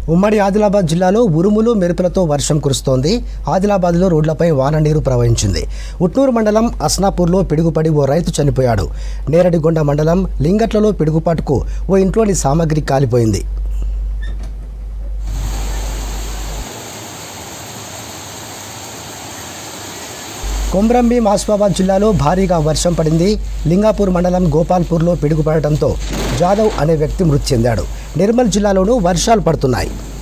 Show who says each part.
Speaker 1: ఉమ్మడి ఆదిలాబాద్ జిల్లాలో ఉరుములు మెరుపులతో వర్షం కురుస్తోంది ఆదిలాబాద్లో రోడ్లపై వాన నీరు ప్రవహించింది ఉట్నూరు మండలం అస్నాపూర్లో పిడుగుపడి ఓ రైతు చనిపోయాడు నేరడిగొండ మండలం లింగట్లలో పిడుగుపాటుకు ఓ ఇంట్లోని సామాగ్రి కాలిపోయింది కొమ్రంభీం ఆసిఫాబాద్ జిల్లాలో భారీగా వర్షం పడింది లింగాపూర్ మండలం గోపాల్పూర్లో పిడుగుపడటంతో జాదవ్ అనే వ్యక్తి మృతి చెందాడు నిర్మల్ జిల్లాలోనూ వర్షాలు పడుతున్నాయి